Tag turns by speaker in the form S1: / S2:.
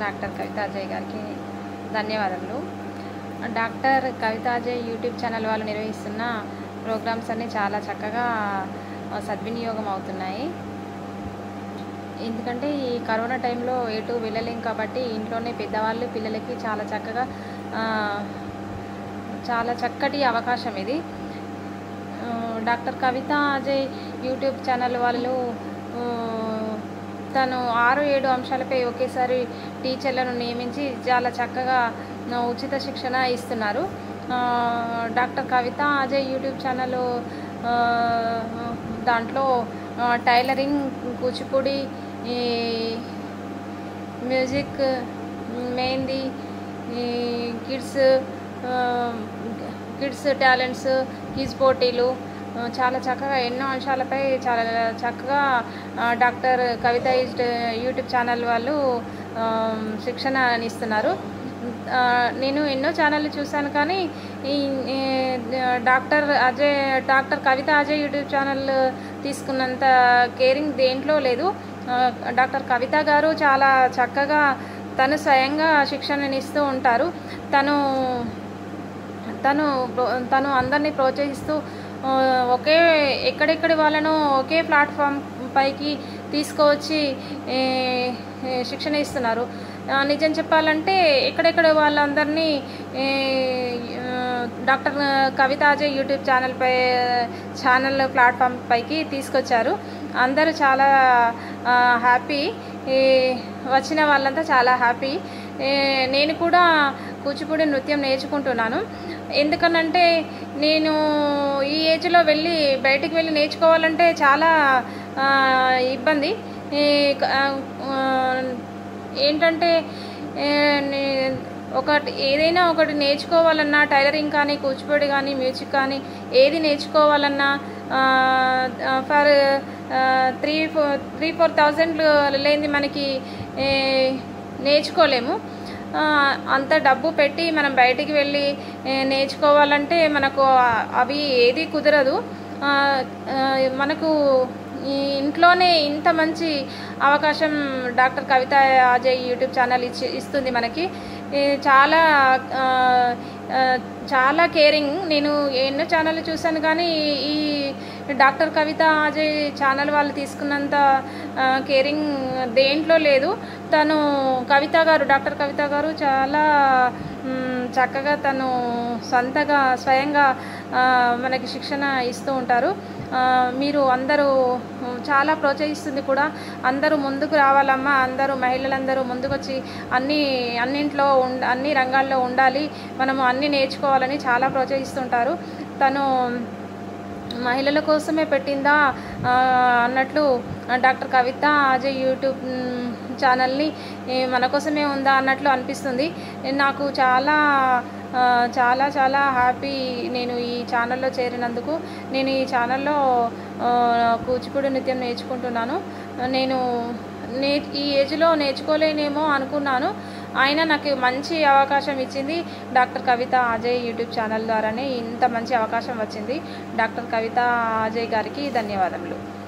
S1: doctor Kavitha Ajay గారికి ధన్యవాదములు doctor Kavitha Ajay YouTube channel వాళ్ళు నిర్వహిస్తున్న ప్రోగ్రామ్స్ అన్నీ చాలా చక్కగా ఆ, సద్వినియోగం అవుతున్నాయి ఎందుకంటే ఈ కరోనా టైంలో ఎటు వెళ్ళలేం కాబట్టి ఇంట్లోనే పెద్దవాళ్ళు పిల్లలకి చాలా చక్కగా ఆ, చాలా చక్కటి అవకాశం ఇది ఆ, doctor Kavitha Ajay YouTube channel వాళ్ళు ఆ, తను ఆరు ఏడు అంశాలపై ఒకేసారి టీచర్లను నియమించి చాలా చక్కగా ఆ, ఉచిత శిక్షణ ఇస్తున్నారు ఆ, doctor Kavitha Ajay YouTube channel ఆ, దాంట్లో ఆ, టైలరింగ్ కూచిపూడి ఈ మ్యూజిక్ మెహందీ ఈ కిడ్స్ ఆ, కిడ్స్ టాలెంట్స్ క్విజ్ పోటీలు ఆ, చాలా చక్కగా ఎన్నో అంశాలపై చాలా చక్కగా ఆ, డాక్టర్ కవిత ఈస్ట్ యూట్యూబ్ ఛానల్ వాళ్ళు ఆ, శిక్షణ ఇస్తున్నారు ఆ, నేను ఎన్నో ఛానళ్ళు చూశాను కానీ ఈ ఈ, doctor Ajay doctor Kavitha Ajay YouTube channel తీసుకున్నంత కేరింగ్ దేంట్లో లేదు ఆ, డాక్టర్ కవిత గారు చాలా చక్కగా తను స్వయంగా శిక్షణని ఇస్తూ ఉంటారు తను తను ప్రో- తను అందరినీ ప్రోత్సహిస్తూ ఆ, ఒకే ఎక్కడెక్కడి వాళ్ళను ఒకే ప్లాట్ఫామ్ పైకి తీసుకువచ్చి ఏ, ఏ, శిక్షణ ఇస్తున్నారు ఆ, నిజం చెప్పాలంటే ఎక్కడెక్కడ వాళ్ళందరినీ ఏ, ఆ, doctor Kavitha Ajay YouTube channel పై ఛానల్ ప్లాట్ఫామ్ పైకి తీసుకొచ్చారు అందరూ చాలా ఆ, హ్యాపీ ఈ వచ్చిన వాళ్ళంతా చాలా హ్యాపీ ఏ, నేను కూడా కూచిపూడి నృత్యం నేర్చుకుంటున్నాను ఎందుకనంటే నేను ఈ ఏజ్లో వెళ్ళి బయటికి వెళ్ళి నేర్చుకోవాలంటే చాలా ఆ, ఇబ్బంది ఈ, ఆ, ఆ, ఏంటంటే ఏ, నే- ఒకటి ఏదైనా ఒకటి నేర్చుకోవాలన్నా టైలరింగ్ కానీ కూచిపూడి కానీ మ్యూజిక్ కానీ ఏది నేర్చుకోవాలన్నా for three four three four thousand లేనిది మనకి ఏ, నేర్చుకోలేము ఆ, అంత డబ్బు పెట్టి మనం బయటికి వెళ్ళి ఏ, నేర్చుకోవాలంటే మనకు ఆ- అవి ఏది కుదరదు ఆ, ఆ, మనకు ఈ ఇంట్లోనే ఇంత మంచి అవకాశం doctor Kavitha Ajay YouTube channel ఇచ్చి ఇస్తుంది మనకి ఈ చాలా ఆ, ఆ, చాలా కేరింగ్ నేను ఎన్నో ఛానల్ చూశాను కానీ ఈ డాక్టర్ కవిత అజయ్ ఛానల్ వాళ్ళు తీసుకున్నంత ఆ, కేరింగ్ దేంట్లో లేదు తను కవిత గారు డాక్టర్ కవిత గారు చాలా మ్, చక్కగా తను సొంతగా స్వయంగా ఆ, మనకి శిక్షణ ఇస్తూ ఉంటారు ఆ, మీరు అందరూ చాలా ప్రోత్సహిస్తుంది కూడా అందరూ ముందుకు రావాలమ్మా అందరూ మహిళలందరూ ముందుకొచ్చి అన్ని అన్నింట్లో ఉండ అన్ని రంగాల్లో ఉండాలి మనము అన్ని నేర్చుకోవాలని చాలా ప్రోత్సహిస్తుంటారు తను మహిళల కోసమే పెట్టిందా ఆ, అన్నట్లు డాక్టర్ కవిత అజయ్ యూట్యూబ్ మ్, ఛానల్ని ఏ, మన కోసమే ఉందా అన్నట్లు అనిపిస్తుంది నాకు చాలా ఆ, చాలా చాలా హ్యాపీ నేను ఈ ఛానల్లో చేరినందుకు నేను ఈ ఛానల్లో ఆ, కూచిపూడి నృత్యం నేర్చుకుంటున్నాను నేను నే ఈ ఏజ్లో నేర్చుకోలేనేమో అనుకున్నాను ఆయన నాకు మంచి అవకాశం ఇచ్చింది doctor Kavitha Ajay YouTube channel ద్వారానే ఇంత మంచి అవకాశం వచ్చింది డాక్టర్ కవిత అజయ్ గారికి ధన్యవాదములు